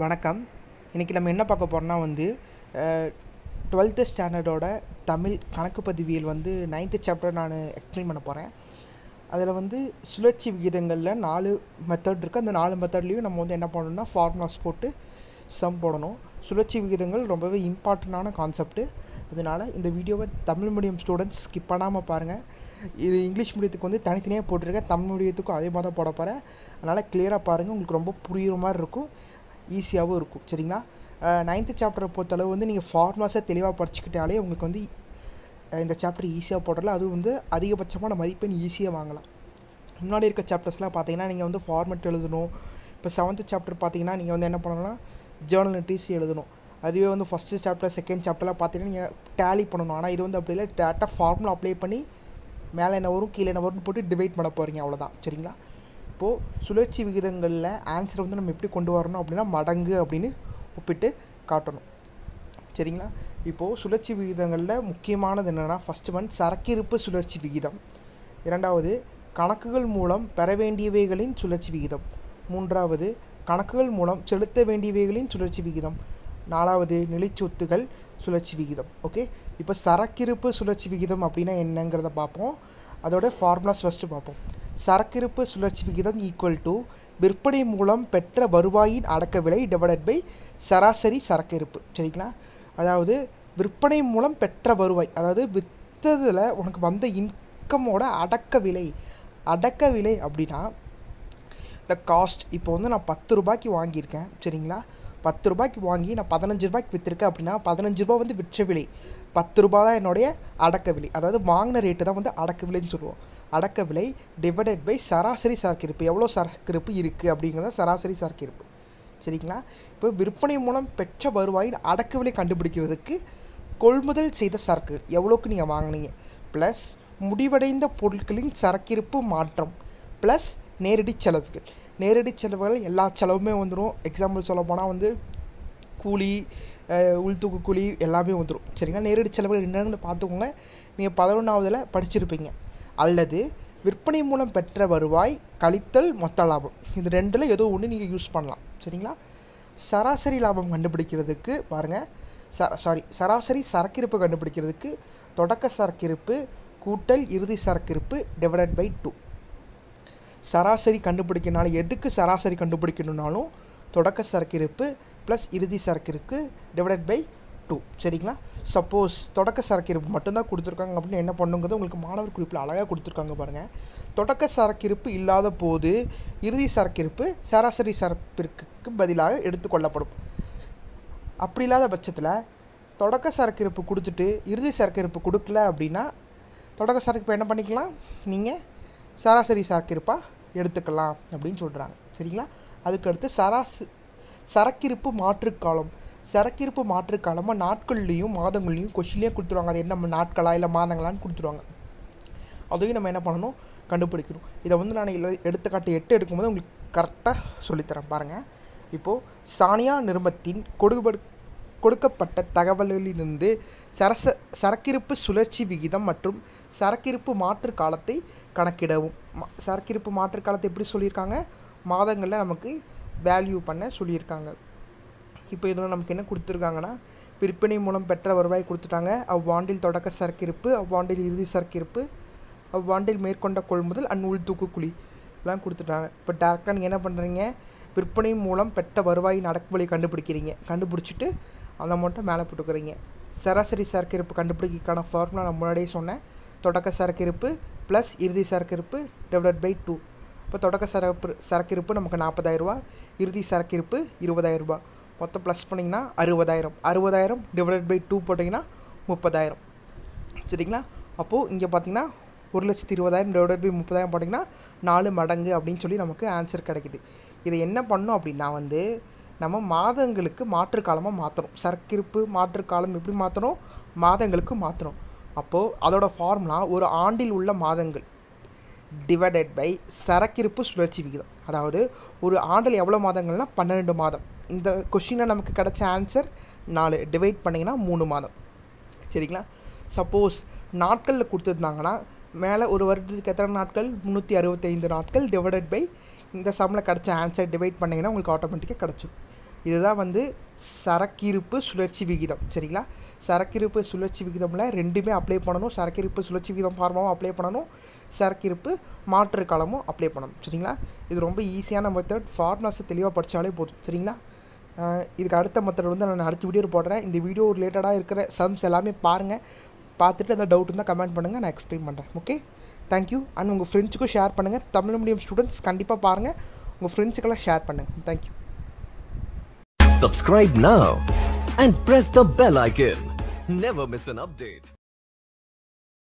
வணக்கம் இன்றைக்கி நம்ம என்ன பார்க்க போகிறோம்னா வந்து டுவெல்த்து ஸ்டாண்டர்டோட தமிழ் கணக்கு பதிவியல் வந்து நைன்த்து சாப்டர் நான் எக்ஸ்பிளைன் பண்ண போகிறேன் அதில் வந்து சுழற்சி விகிதங்களில் நாலு மெத்தட் இருக்குது அந்த நாலு மெத்தட்லேயும் நம்ம வந்து என்ன பண்ணணும்னா ஃபார்முலாஸ் போட்டு சம் போடணும் சுழற்சி விகிதங்கள் ரொம்பவே இம்பார்ட்டண்ட்டான கான்செப்ட்டு அதனால் இந்த வீடியோவை தமிழ் மீடியம் ஸ்டூடெண்ட்ஸ் ஸ்கிப் பண்ணாமல் பாருங்கள் இது இங்கிலீஷ் மீடியத்துக்கு வந்து தனித்தனியாக போட்டிருக்கேன் தமிழ் மீடியத்துக்கும் அதே மாதிரி தான் போட போகிறேன் அதனால் கிளியராக பாருங்கள் உங்களுக்கு ரொம்ப புரியுற மாதிரி இருக்கும் ஈஸியாகவும் இருக்கும் சரிங்களா நைன்த்து சாப்டரை பொறுத்தளவு வந்து நீங்கள் ஃபார்முலாஸை தெளிவாக படிச்சுக்கிட்டாலே உங்களுக்கு வந்து அஹ், இந்த சாப்டர் ஈஸியாக போடுறல அதுவும் வந்து அதிகபட்சமான மதிப்பெண் ஈஸியாக வாங்கலாம் முன்னாடி இருக்க சாப்டர்ஸ்லாம் பார்த்தீங்கன்னா நீங்கள் வந்து ஃபார்மெட் எழுதணும் இப்போ செவன்த்து சாப்டர் பார்த்தீங்கன்னா நீங்கள் வந்து என்ன பண்ணணும்னா ஜேர்னல் என்ட்ரிஸ் எழுதணும் அதுவே வந்து ஃபஸ்ட்டு சாப்டர் செகண்ட் சாப்டர்லாம் பார்த்தீங்கன்னா நீங்கள் டேலி பண்ணணும் ஆனால் இது வந்து அப்படி இல்லை டேரெக்டாக ஃபார்முலா அப்ளை பண்ணி மேலே என்ன வரும் கீழே என்ன வரும்னு போட்டு டிவைட் பண்ண போகிறீங்க அவ்வளோதான் சரிங்களா இப்போது சுழற்சி விகிதங்களில் ஆன்சர் வந்து நம்ம எப்படி கொண்டு வரணும் அப்படின்னா மடங்கு அப்படின்னு ஒப்பிட்டு காட்டணும் சரிங்களா இப்போது சுழற்சி விகிதங்களில் முக்கியமானது என்னென்னா ஃபஸ்ட்டு ஒன் சரக்கிருப்பு சுழற்சி விகிதம் இரண்டாவது கணக்குகள் மூலம் பெற வேண்டியவைகளின் சுழற்சி விகிதம் மூன்றாவது கணக்குகள் மூலம் செலுத்த வேண்டியவைகளின் சுழற்சி விகிதம் நாலாவது நிலைச்சொத்துகள் சுழற்சி விகிதம் ஓகே இப்போ சரக்கிருப்பு சுழற்சி விகிதம் அப்படின்னா என்னங்கிறத பார்ப்போம் அதோட ஃபார்முலாஸ் ஃபஸ்ட்டு பார்ப்போம் சரக்கிருப்பு சுழற்சி விகிதம் ஈக்குவல் டு விற்பனை மூலம் பெற்ற வருவாயின் அடக்க விலை டிவைடட் பை சராசரி சரக்கிருப்பு சரிங்களா அதாவது விற்பனை மூலம் பெற்ற வருவாய் அதாவது விற்றதில் உனக்கு வந்த இன்கமோட அடக்க விலை அடக்க விலை அப்படின்னா த காஸ்ட் இப்போ வந்து நான் பத்து ரூபாய்க்கு வாங்கியிருக்கேன் சரிங்களா பத்து ரூபாய்க்கு வாங்கி நான் பதினஞ்சு ரூபாய்க்கு விற்றுருக்கேன் அப்படின்னா பதினஞ்சு ரூபா வந்து விற்ற விலை பத்து ரூபா தான் என்னுடைய அடக்க விலை அதாவது வாங்கின ரேட்டு தான் வந்து அடக்க விலைன்னு சொல்லுவோம் அடக்க விலை டிவைடட் பை சராசரி சரக்கிருப்பு எவ்வளோ சரக்கிருப்பு இருக்குது அப்படிங்கிறத சராசரி சரக்கிருப்பு சரிங்களா இப்போ விற்பனை மூலம் பெற்ற வருவாயின் அடக்க விலை கண்டுபிடிக்கிறதுக்கு கொள்முதல் செய்த சரக்கு எவ்வளோக்கு நீங்கள் வாங்குனீங்க ப்ளஸ் முடிவடைந்த பொருட்களின் சரக்கிருப்பு மாற்றம் ப்ளஸ் நேரடி செலவுகள் நேரடி செலவுகள் எல்லா செலவுமே வந்துடும் எக்ஸாம்பிள் சொல்ல போனால் வந்து கூலி அஹ், உள்தூக்கு கூலி எல்லாமே வந்துடும் சரிங்களா நேரடி செலவுகள் என்னென்னு பார்த்துக்கோங்க நீங்கள் பதினொன்றாவதில் படிச்சிருப்பீங்க அல்லது விற்பனை மூலம் பெற்ற வருவாய் கழித்தல் மொத்த லாபம் இது ரெண்டில் ஏதோ ஒன்று நீங்கள் யூஸ் பண்ணலாம் சரிங்களா சராசரி லாபம் கண்டுபிடிக்கிறதுக்கு பாருங்கள் ச சாரி சராசரி சரக்கிருப்பு கண்டுபிடிக்கிறதுக்கு தொடக்க சரக்கிருப்பு கூட்டல் இறுதி சரக்கிருப்பு டிவைடட் பை டூ சராசரி கண்டுபிடிக்கனாலும் எதுக்கு சராசரி கண்டுபிடிக்கணும்னாலும் தொடக்க சரக்கிருப்பு ப்ளஸ் இறுதி சரக்கிருப்பு டிவைடட் பை டூ சரிங்களா சப்போஸ் தொடக்க சரக்கிருப்பு மட்டும்தான் கொடுத்துருக்காங்க அப்படின்னு என்ன பண்ணுங்கிறது உங்களுக்கு மாணவர் குறிப்பில் அழகாக கொடுத்துருக்காங்க பாருங்கள் தொடக்க சரக்கிருப்பு இல்லாத போது இறுதி சரக்கிருப்பு சராசரி சரக்கிற்கு பதிலாக எடுத்துக்கொள்ளப்படும் அப்படி இல்லாத பட்சத்தில் தொடக்க சரக்கிருப்பு கொடுத்துட்டு இறுதி சரக்கிருப்பு கொடுக்கல அப்படின்னா தொடக்க சரக்கிருப்பு என்ன பண்ணிக்கலாம் நீங்கள் சராசரி சரக்கிருப்பாக எடுத்துக்கலாம் அப்படின்னு சொல்கிறாங்க சரிங்களா அதுக்கடுத்து சராசு சரக்கிருப்பு மாற்றுக்காலம் சரக்கிருப்பு மாற்றுக்காலமாக நாட்கள்லேயும் மாதங்கள்லேயும் கொஷின்லேயே கொடுத்துருவாங்க அது என்ன நாட்களா இல்லை மாதங்களான்னு கொடுத்துருவாங்க அதையும் நம்ம என்ன பண்ணணும் கண்டுபிடிக்கணும் இதை வந்து நான் இல்லை எடுத்துக்காட்டு எட்டு எடுக்கும்போது உங்களுக்கு கரெக்டாக சொல்லித்தரேன் பாருங்கள் இப்போது சானியா நிறுவனத்தின் கொடுபடு கொடுக்கப்பட்ட தகவல்களிலிருந்து சரச சரக்கிருப்பு சுழற்சி விகிதம் மற்றும் சரக்கிருப்பு மாற்று காலத்தை கணக்கிடவும் ம- சரக்கிருப்பு மாற்று காலத்தை எப்படி சொல்லியிருக்காங்க மாதங்களில் நமக்கு வேல்யூ பண்ண சொல்லியிருக்காங்க இப்போ இதில் நமக்கு என்ன கொடுத்துருக்காங்கன்னா விற்பனை மூலம் பெற்ற வருவாய் கொடுத்துட்டாங்க அவ்வாண்டில் தொடக்க சரக்கிருப்பு அவ்வாண்டில் இறுதி சரக்கிருப்பு அவ்வாண்டில் மேற்கொண்ட கொள்முதல் அண்ட் உள்தூக்கு குழி எல்லாம் கொடுத்துட்டாங்க இப்போ டேரெக்டாக நீங்கள் என்ன பண்ணுறீங்க விற்பனை மூலம் பெற்ற வருவாயின் அடக்குவிலை கண்டுபிடிக்கிறீங்க கண்டுபிடிச்சிட்டு அதை மட்டும் மேலே போட்டுக்கிறீங்க சராசரி சரக்கிருப்பு கண்டுபிடிக்கிறதுக்கான ஃபார்முலா நான் முன்னாடியே சொன்னேன் தொடக்க சரக்கிருப்பு ப்ளஸ் இறுதி சரக்கிருப்பு டிவைடட் பை டூ இப்போ தொடக்க சரப்பு சரக்கிருப்பு நமக்கு நாற்பதாயிரரூபா இறுதி சரக்கிருப்பு இருபதாயிரரூபா மொத்தம் ப்ளஸ் பண்ணிங்கன்னா அறுபதாயிரம் அறுபதாயிரம் டிவைடட் பை டூ போட்டிங்கன்னா முப்பதாயிரம் சரிங்களா அப்போது இங்கே பார்த்தீங்கன்னா ஒரு லட்சத்தி இருபதாயிரம் டிவைடட் பை முப்பதாயிரம் போட்டிங்கன்னா நாலு மடங்கு அப்படின்னு சொல்லி நமக்கு ஆன்சர் கிடைக்குது இதை என்ன பண்ணோம் அப்படின்னா வந்து நம்ம மாதங்களுக்கு மாற்று காலமாக மாற்றணும் சரக்கிருப்பு மாற்று காலம் எப்படி மாற்றணும் மாதங்களுக்கு மாற்றணும் அப்போது அதோட ஃபார்முலா ஒரு ஆண்டில் உள்ள மாதங்கள் டிவைடட் பை சரக்கிருப்பு சுழற்சி விகிதம் அதாவது ஒரு ஆண்டில் எவ்வளோ மாதங்கள்னா பன்னிரெண்டு மாதம் இந்த கொஷினில் நமக்கு கிடைச்ச ஆன்சர் நாலு டிவைட் பண்ணிங்கன்னா மூணு மாதம் சரிங்களா சப்போஸ் நாட்களில் கொடுத்துருந்தாங்கன்னா மேலே ஒரு வருடத்துக்கு எத்தனை நாட்கள் முந்நூற்றி அறுபத்தைந்து நாட்கள் டிவைடட் பை இந்த சம்மில் கிடச்ச ஆன்சர் டிவைட் பண்ணிங்கன்னா உங்களுக்கு ஆட்டோமேட்டிக்காக கிடச்சிடும் இதுதான் வந்து சரக்கிருப்பு சுழற்சி விகிதம் சரிங்களா சரக்கிருப்பு சுழற்சி விகிதமில் ரெண்டுமே அப்ளை பண்ணணும் சரக்கிருப்பு சுழற்சி விகிதம் ஃபார்மாவும் அப்ளை பண்ணணும் சரக்கிருப்பு மாற்று காலமும் அப்ளை பண்ணணும் சரிங்களா இது ரொம்ப ஈஸியான மெத்தட் ஃபார்முலாஸை தெளிவாக படித்தாலே போதும் சரிங்களா அஹ் இதுக்கு அடுத்த மெத்தட் வந்து நான் அடுத்த வீடியோ போடுறேன் இந்த வீடியோ ரிலேட்டடாக இருக்கிற சம்ஸ் எல்லாமே பாருங்கள் பார்த்துட்டு அந்த டவுட் இருந்தால் கமெண்ட் பண்ணுங்கள் நான் எக்ஸ்பிளைன் பண்ணுறேன் ஓகே தேங்க்யூ அண்ட் உங்கள் ஃப்ரெண்ட்ஸுக்கும் ஷேர் பண்ணுங்கள் தமிழ் மீடியம் ஸ்டூடெண்ட்ஸ் கண்டிப்பாக பாருங்கள் உங்கள் ஃப்ரெண்ட்ஸுக்கெல்லாம் ஷேர் பண்ணுங்கள் thank you Subscribe now and press the bell icon. Never miss an update.